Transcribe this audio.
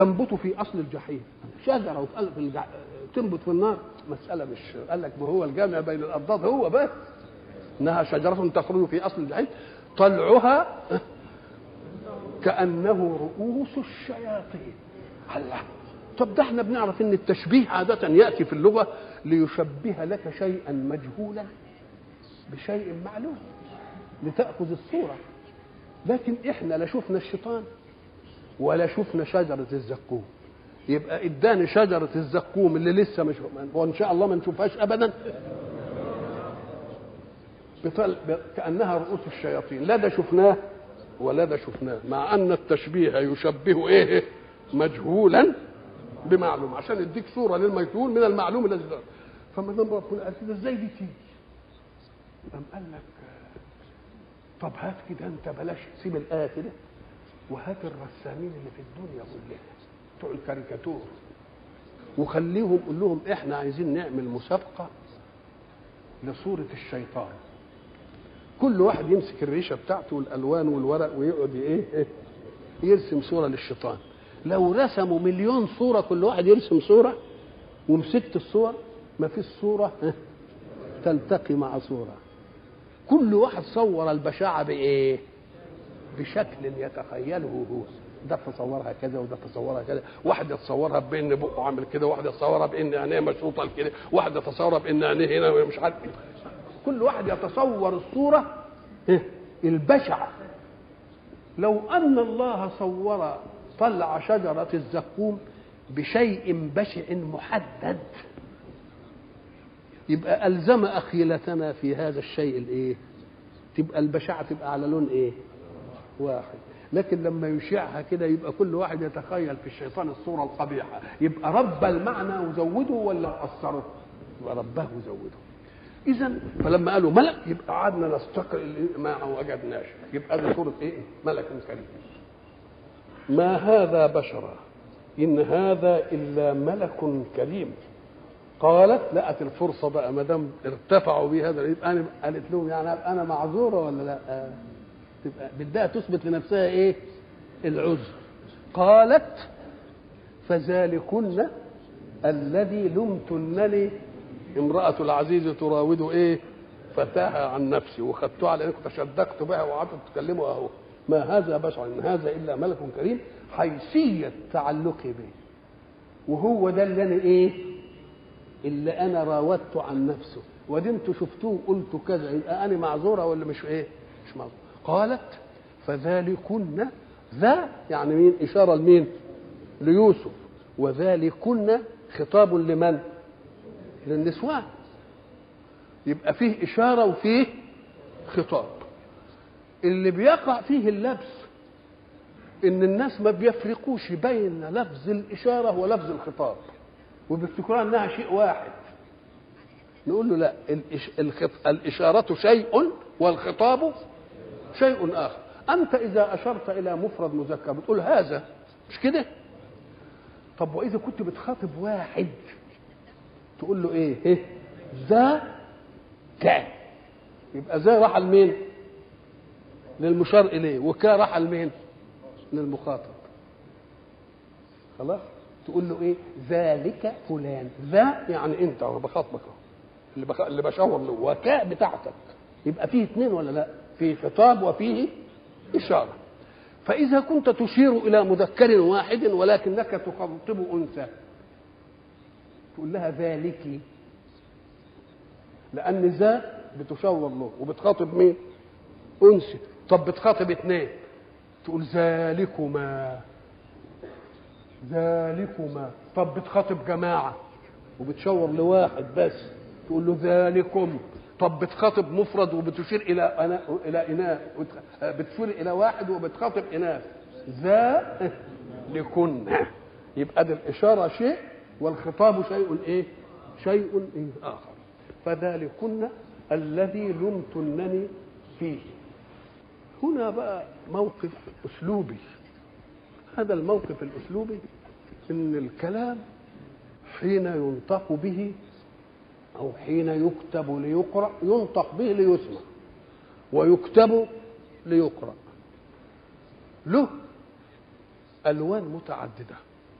تنبت في اصل الجحيم شجره وتقل في الجح... تنبت في النار مساله مش قال لك ما هو الجامع بين الاضداد هو بس انها شجره تخرج في اصل الجحيم طلعها كانه رؤوس الشياطين الله طب ده احنا بنعرف ان التشبيه عاده ياتي في اللغه ليشبه لك شيئا مجهولا بشيء معلوم لتاخذ الصوره لكن احنا لا شفنا الشيطان ولا شفنا شجره الزقوم يبقى اداني شجره الزقوم اللي لسه مش وان شاء الله ما نشوفهاش ابدا بطل... كانها رؤوس الشياطين لا ده شفناه ولا ده شفناه مع ان التشبيه يشبه ايه مجهولا بمعلوم عشان يديك صوره للمجهول من المعلوم الذي فما دام ربنا قال كده ازاي دي تيجي؟ قام قال لك طب هات كده انت بلاش سيب الايه كده وهات الرسامين اللي في الدنيا كلها بتوع الكاريكاتور وخليهم قول لهم احنا عايزين نعمل مسابقه لصوره الشيطان كل واحد يمسك الريشه بتاعته والالوان والورق ويقعد ايه يرسم صوره للشيطان لو رسموا مليون صوره كل واحد يرسم صوره ومسكت الصور ما فيش صوره تلتقي مع صوره كل واحد صور البشاعه بايه بشكل يتخيله هو ده تصورها كذا وده تصورها كذا واحد يتصورها بان بقه عامل كده واحد يتصورها بان عينيه مشروطه كده واحد يتصورها بان عينيه هنا مش عارف كل واحد يتصور الصوره البشعه لو ان الله صور طلع شجره الزقوم بشيء بشع محدد يبقى الزم اخيلتنا في هذا الشيء الايه تبقى البشعه تبقى على لون ايه واحد لكن لما يشيعها كده يبقى كل واحد يتخيل في الشيطان الصوره القبيحه يبقى رب المعنى وزوده ولا قصره يبقى ربه وزوده اذا فلما قالوا ملك يبقى قعدنا نستقر ما وجدناش يبقى دي صوره ايه ملك كريم ما هذا بشرا ان هذا الا ملك كريم قالت لقت الفرصه بقى ما دام ارتفعوا بهذا يبقى انا قالت لهم يعني انا معذوره ولا لا؟ تبقى بدها تثبت لنفسها ايه؟ العذر قالت فذلكن الذي لمتنني امرأة العزيز تراود ايه؟ فتاها عن نفسي وخدتها على انكم تشدقت بها وقعدتوا تتكلموا اهو ما هذا بشر ان هذا الا ملك كريم حيثية تعلقي به وهو ده اللي انا ايه؟ اللي انا راودت عن نفسه ودي انتوا شفتوه قلتوا كذا يبقى انا معذوره ولا مش ايه؟ مش معذوره قالت فذلكن ذا يعني مين؟ اشاره لمين؟ ليوسف وذلكن خطاب لمن؟ للنسوان يبقى فيه اشاره وفيه خطاب اللي بيقع فيه اللبس ان الناس ما بيفرقوش بين لفظ الاشاره ولفظ الخطاب وبيفتكروها انها شيء واحد نقول له لا الإش... الخط... الاشاره شيء والخطاب شيء اخر انت اذا اشرت الى مفرد مذكر بتقول هذا مش كده طب واذا كنت بتخاطب واحد تقول له ايه ايه ذا كا يبقى ذا راح لمين للمشار اليه وكا راح لمين للمخاطب خلاص تقول له ايه ذلك فلان ذا يعني انت انا بخاطبك اللي بخ... اللي بشاور له وكاء بتاعتك يبقى فيه اثنين ولا لا فيه خطاب وفيه اشاره فاذا كنت تشير الى مذكر واحد ولكنك تخاطب انثى تقول لها ذلك لان ذا بتشاور له وبتخاطب مين انثى طب بتخاطب اثنين تقول ذلكما ذلكما طب بتخاطب جماعة وبتشاور لواحد بس تقول له ذلكم طب بتخاطب مفرد وبتشير إلى أنا إلى إناث بتشير إلى واحد وبتخاطب إناث ذا لكن يبقى دي الإشارة شيء والخطاب شيء إيه؟ شيء إيه آخر فذلكن الذي لمتنني فيه هنا بقى موقف أسلوبي هذا الموقف الاسلوبي ان الكلام حين ينطق به او حين يكتب ليقرا ينطق به ليسمع ويكتب ليقرا له الوان متعدده